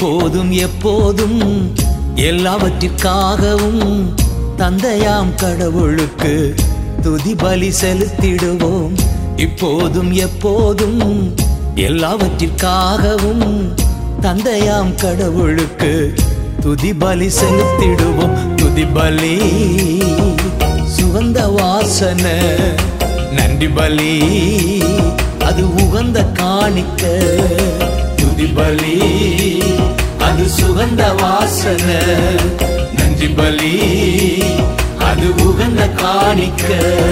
இப்போதும் எப்போதும் எல்லாவற்றிற்காகவும் தந்தையாம் கடவுளுக்கு துதி பலி செலுத்திடுவோம் இப்போதும் எப்போதும் எல்லாவற்றிற்காகவும் தந்தையாம் கடவுளுக்கு துதி பலி செலுத்திடுவோம் துதி பலி சுகந்த வாசனை நன்றி பலி அது உகந்த காணிக்க துதி பலி அது சுகந்த வாசனை நன்றி பலி அது உகந்த காணிக்க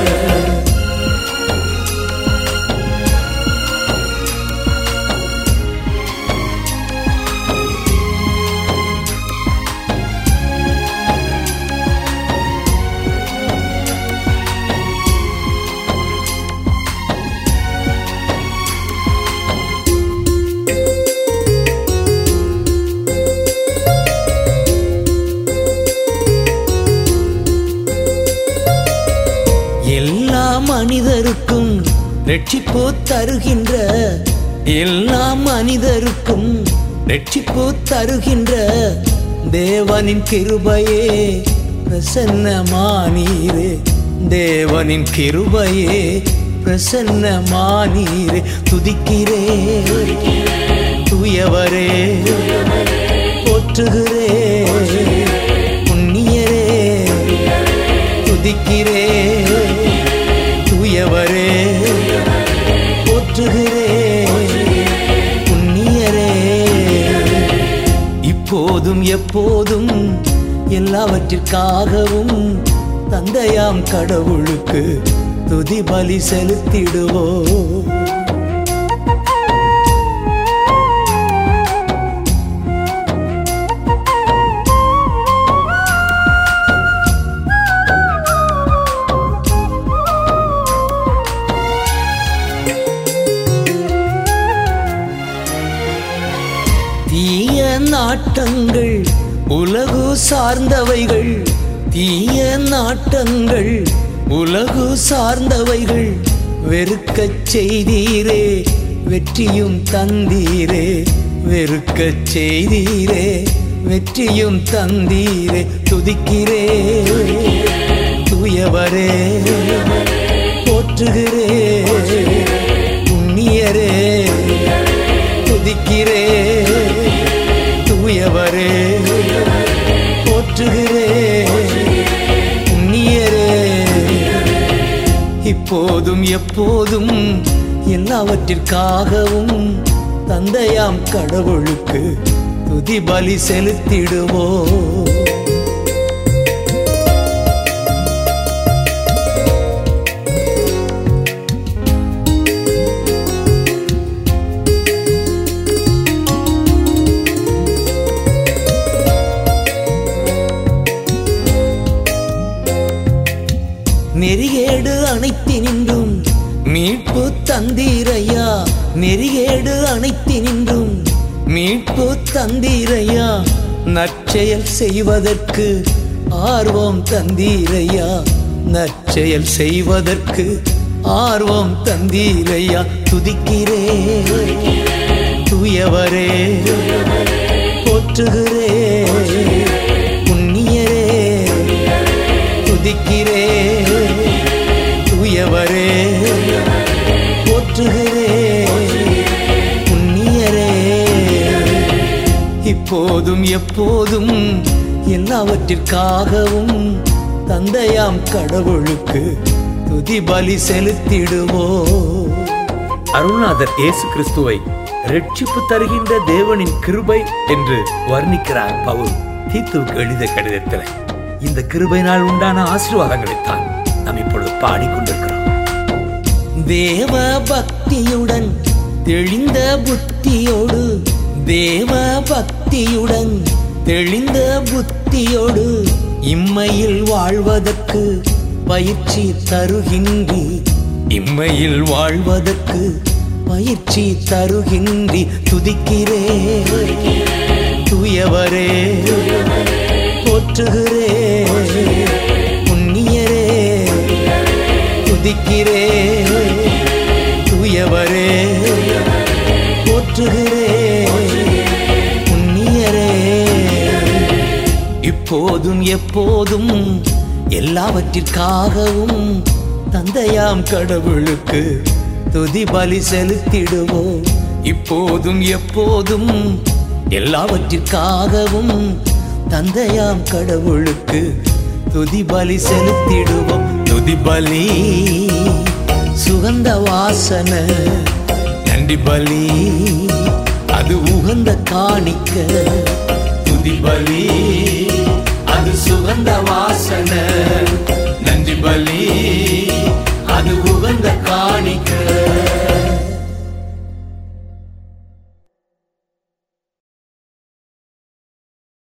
எல்லா மனிதருக்கும் ரட்சிப்பு தருகின்ற எல்லா மனிதருக்கும் ரட்சிப்பு தருகின்ற தேவனின் கிருபையே பிரசன்னமானீரே தேவனின் கிருபையே பிரசன்னமானீரே துதிக்கிறே தூயவரே போற்றுகிறே புண்ணியரே துதிக்கிறே தூயவரே போற்றுகிறே புண்ணியரே இப்போதும் எப்போதும் எல்லாவற்றிற்காகவும் தந்தையாம் கடவுளுக்கு துதி பலி செலுத்திடுவோம் தீய நாட்டங்கள் உலகு சார்ந்தவைகள் தீய நாட்டங்கள் உலகு சார்ந்தவைகள் வெறுக்கச் செய்தீரே வெற்றியும் தந்தீரே வெறுக்கச் செய்தீரே வெற்றியும் தந்தீரே துதிக்கிறே தூயவரே போற்றுகிறே புண்ணியரே துதிக்கிறே தூயவரே போற்றுகிறே புண்ணியரே இப்போதும் எப்போதும் எல்லாவற்றிற்காகவும் தந்தையாம் கடவுளுக்கு துதி பலி செலுத்திடுவோம் நெறிகேடு அனைத்தினின்றும் மீட்பு தந்தீரையா நெறிகேடு அனைத்தினின்றும் மீட்பு தந்தீரையா நற்செயல் செய்வதற்கு ஆர்வம் தந்தீரையா நற்செயல் செய்வதற்கு ஆர்வம் தந்தீரையா துதிக்கிறே தூயவரே போற்றுகிறே புண்ணியரே துதிக்கிறே தூயவரே போற்றுகிறே புண்ணியரே இப்போதும் எப்போதும் எல்லாவற்றிற்காகவும் தந்தையாம் கடவுளுக்கு துதி பலி செலுத்திடுவோம் அருள்நாதர் இயேசு கிறிஸ்துவை ரட்சிப்பு தருகின்ற தேவனின் கிருபை என்று வர்ணிக்கிறார் பவுல் தீத்துவுக்கு எழுதிய கடிதத்தில் இந்த கிருபையினால் உண்டான ஆசீர்வாதங்களைத்தான் நாம் இப்பொழுது பாடிக்கொண்டிருக்கிறோம் தேவ பக்தியுடன் தெளிந்த புத்தியோடு தேவ பக்தியுடன் தெளிந்த புத்தியோடு இம்மையில் வாழ்வதற்கு பயிற்சி தருகின்றி இம்மையில் வாழ்வதற்கு பயிற்சி தருகின்றி துதிக்கிறே தூயவரே போற்றுகிறே புண்ணியரே துதிக்கிறே தூயவரே போற்றுகிறே புண்ணியரே இப்போதும் எப்போதும் எல்லாவற்றிற்காகவும் தந்தையாம் கடவுளுக்கு துதி பலி செலுத்திடுவோம் இப்போதும் எப்போதும் எல்லாவற்றிற்காகவும் தந்தையாம் கடவுளுக்கு துதி பலி செலுத்திடுவோம் துதி பலி சுகந்த வாசனை நன்றி பலி அது உகந்த காணிக்க துதி பலி அது சுகந்த வாசனை